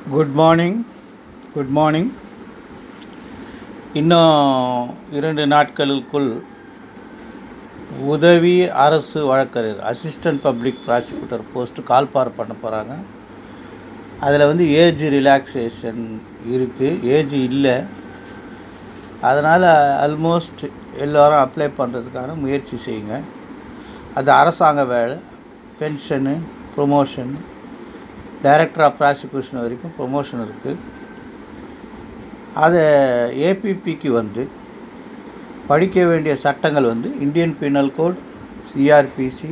good morning good morning இன்னும் இரண்டு நாட்களுக்குள் உதவி அரசு வழக்கறிஞர் assistant public prosecutor post call for பண்ண போகிறாங்க அதில் வந்து ஏஜ் ரிலாக்ஸேஷன் இருக்குது ஏஜ் இல்லை அதனால் ஆல்மோஸ்ட் எல்லோரும் அப்ளை பண்ணுறதுக்கான முயற்சி செய்யுங்க அது அரசாங்க வேலை pension promotion director of prosecution வரைக்கும் ப்ரொமோஷன் இருக்குது அதை ஏபிபிக்கு வந்து படிக்க வேண்டிய சட்டங்கள் வந்து Indian penal code CrPC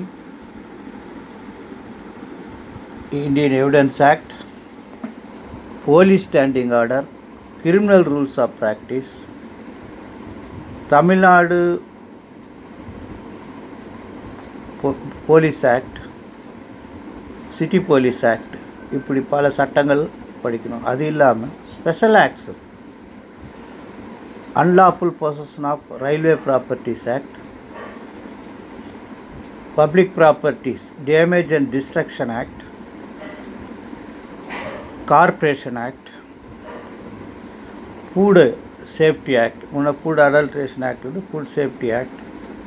Indian evidence act police standing order criminal rules of practice Tamil Nadu போ- police act city police act இப்படி பல சட்டங்கள் படிக்கணும் அது இல்லாமல் special acts unlawful possession of railway properties act public properties damage and destruction act corporation act food safety act முன்ன food adulteration act வந்து food safety act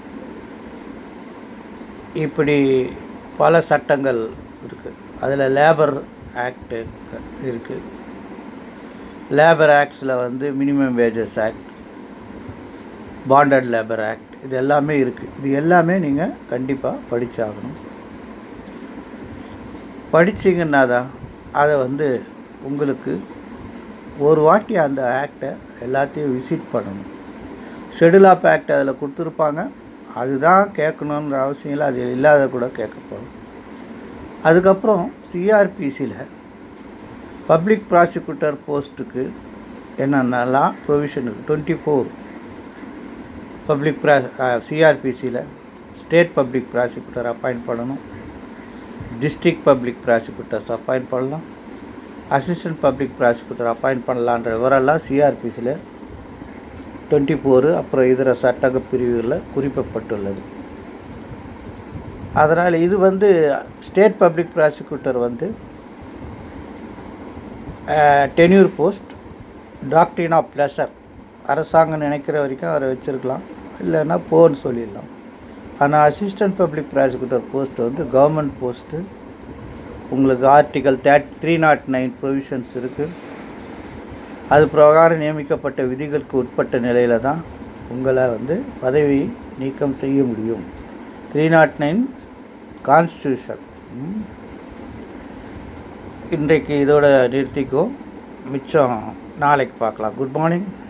இப்படி பல சட்டங்கள் இருக்குது அதில் லேபர் ஆக்டு இருக்குது லேபர் ஆக்ட்ஸில் வந்து minimum wages act bonded labour act இது எல்லாமே இருக்குது இது எல்லாமே நீங்கள் கண்டிப்பாக படிச்சாகணும் படிச்சிங்கன்னா தான் அதை வந்து உங்களுக்கு ஒரு வாட்டி அந்த ஆக்டை எல்லாத்தையும் விசிட் பண்ணணும் ஷெடியூல் ஆஃப் ஆக்ட் அதில் கொடுத்துருப்பாங்க அதுதான் கேட்கணுன்ற அவசியம் இல்லை அது இல்லாத கூட கேட்கப்படும் அதுக்கப்புறம் சிஆர்பிசியில் பப்ளிக் ப்ராசிக்யூட்டர் போஸ்ட்டுக்கு என்னென்னலாம் ப்ரொவிஷன் இருக்குது டுவெண்ட்டி ஃபோர் பப்ளிக் ப்ரா சிஆர்பிசியில் ஸ்டேட் பப்ளிக் ப்ராசிக்யூட்டர் அப்பாயிண்ட் பண்ணணும் டிஸ்ட்ரிக்ட் பப்ளிக் ப்ராசிக்யூட்டர்ஸ் அப்பாயிண்ட் பண்ணலாம் அசிஸ்டன்ட் பப்ளிக் ப்ராசிக்யூட்டர் அப்பாயிண்ட் பண்ணலான்ற விவரம்லாம் சிஆர்பிசியில் டுவெண்ட்டி ஃபோரு அப்புறம் இதர சட்டக பிரிவுகளில் குறிப்பிடப்பட்டுள்ளது அதனால் இது வந்து ஸ்டேட் பப்ளிக் ப்ராசிக்யூட்டர் வந்து டென்யூர் போஸ்ட் டாக்டரின் ஆஃப் ப்ளஷர் அரசாங்கம் நினைக்கிற வரைக்கும் அவரை வச்சுருக்கலாம் இல்லைன்னா போன்னு சொல்லிடலாம் ஆனால் அசிஸ்டன்ட் பப்ளிக் ப்ராசிக்யூட்டர் போஸ்ட் வந்து கவர்மெண்ட் போஸ்ட்டு உங்களுக்கு article third three nought nine provisions இருக்குது அது பிரகாரம் நியமிக்கப்பட்ட விதிகளுக்கு உட்பட்ட நிலையில் தான் உங்களை வந்து பதவி நீக்கம் செய்ய முடியும் த்ரீ நாட் நைன் கான்ஸ்டியூஷன் இன்றைக்கு இதோட நிறுத்திக்கோ மிச்சம் நாளைக்கு பார்க்கலாம் குட் மார்னிங்